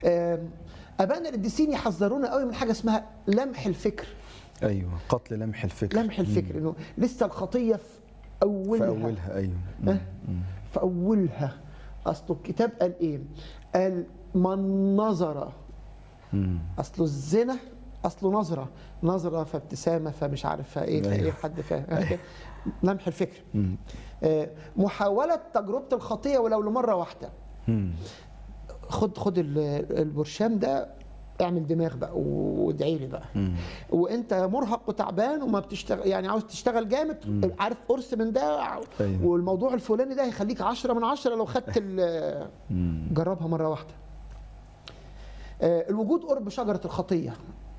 آم، ابائنا القديسين يحذرونا قوي من حاجه اسمها لمح الفكر ايوه قتل لمح الفكر لمح الفكر انه لسه الخطيه في اولها في اولها ايوه ها؟ في اولها اصله الكتاب قال ايه قال من نظر مم. اصله الزنا اصله نظره نظره فابتسامه فمش عارف فايه فايه أيوه. حد فاهم لمح الفكر مم. آه، محاوله تجربه الخطيه ولو لمره واحده مم. خد خد ال- البرشام ده اعمل دماغ بقى وادعي لي بقى مم. وانت مرهق وتعبان وما بتشتغل يعني عاوز تشتغل جامد عارف قرص من ده أيوه. والموضوع الفلاني ده هيخليك عشرة من عشرة لو خدت ال- مم. جربها مرة واحدة آه، الوجود قرب شجرة الخطية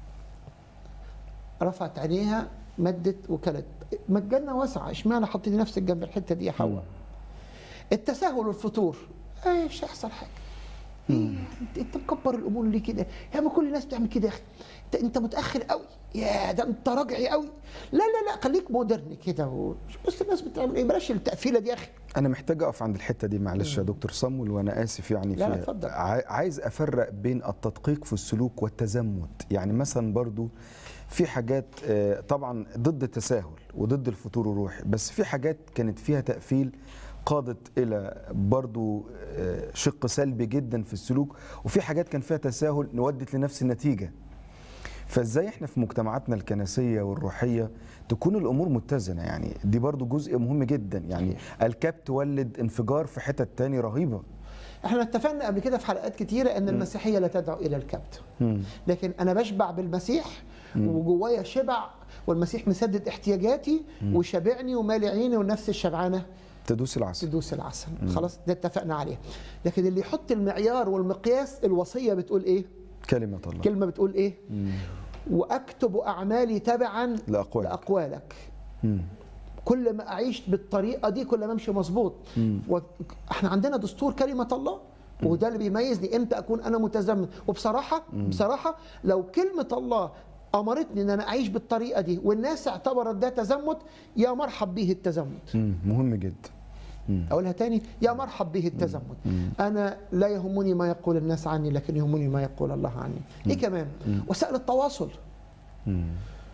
رفعت عينيها مدت وكلت ما الجنة واسعة اشمعنى حطيتي نفسك جنب الحتة دي يا حواء التساهل والفتور آه، مش هيحصل حاجة إيه انت انت مكبر الامور ليه كده؟ يا ما كل الناس بتعمل كده يا اخي انت انت متاخر قوي يا ده انت راجعي قوي لا لا لا خليك مودرن كده و- بص الناس بتعمل ايه بلاش التقفيله دي يا اخي انا محتاج اقف عند الحته دي معلش يا دكتور صمول وانا اسف يعني لا، لا، في اتفضل. عاي- عايز افرق بين التدقيق في السلوك والتزمت يعني مثلا برضو في حاجات آه، طبعا ضد التساهل وضد الفتور الروحي بس في حاجات كانت فيها تقفيل قادت الى برضو آه، شق سلبي جدا في السلوك وفي حاجات كان فيها تساهل ودت لنفس النتيجه فازاي احنا في مجتمعاتنا الكنسيه والروحيه تكون الامور متزنه يعني دي برضو جزء مهم جدا يعني الكاب تولد انفجار في حتت تاني رهيبه احنا اتفقنا قبل كده في حلقات كتيره ان المسيحيه لا تدعو الى الكبت مم. لكن انا بشبع بالمسيح وجوايا شبع والمسيح مسدد احتياجاتي وشبعني ومالي عيني والنفس الشبعانه تدوس العسل تدوس العسل خلاص ده اتفقنا عليه لكن اللي يحط المعيار والمقياس الوصيه بتقول ايه كلمه الله كلمه بتقول ايه واكتب اعمالي تبعا لأقوالك. لاقوالك مم. كل ما اعيش بالطريقه دي كل ما امشي مظبوط و- احنا عندنا دستور كلمه الله وده اللي بيميزني امتى اكون انا متزمت وبصراحه بصراحه لو كلمه الله امرتني ان انا اعيش بالطريقه دي والناس اعتبرت ده تزمت يا مرحب به التزمت مم. مهم جدا اقولها تاني يا مرحب به التزمت انا لا يهمني ما يقول الناس عني لكن يهمني ما يقول الله عني ايه كمان وسائل التواصل مم.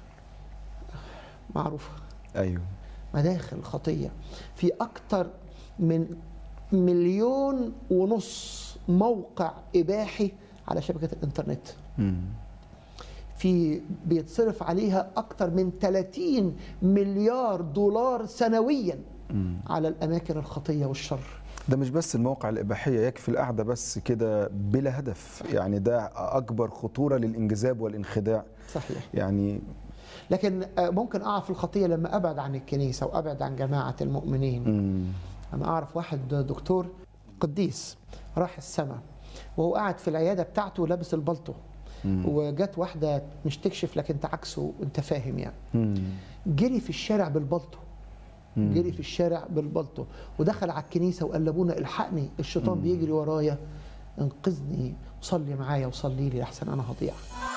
معروفه ايوه مداخل الخطية في أكثر من مليون ونص موقع إباحي على شبكة الإنترنت مم. في بيتصرف عليها أكثر من 30 مليار دولار سنويا على الأماكن الخطية والشر ده مش بس المواقع الإباحية يكفي القعدة بس كده بلا هدف يعني ده أكبر خطورة للانجذاب والانخداع صحيح يعني لكن آه، ممكن أقع في الخطية لما أبعد عن الكنيسة وأبعد عن جماعة المؤمنين مم. أنا أعرف واحد دكتور قديس راح السماء وهو قاعد في العيادة بتاعته لابس البلطو وجت واحدة مش تكشف لكن تعكسه وانت فاهم يعني مم. جري في الشارع بالبلطو جري في الشارع بالبلطو ودخل على الكنيسة وقال لابونا الحقني الشيطان بيجري ورايا انقذني وصلي معايا وصلي لي لحسن انا هضيع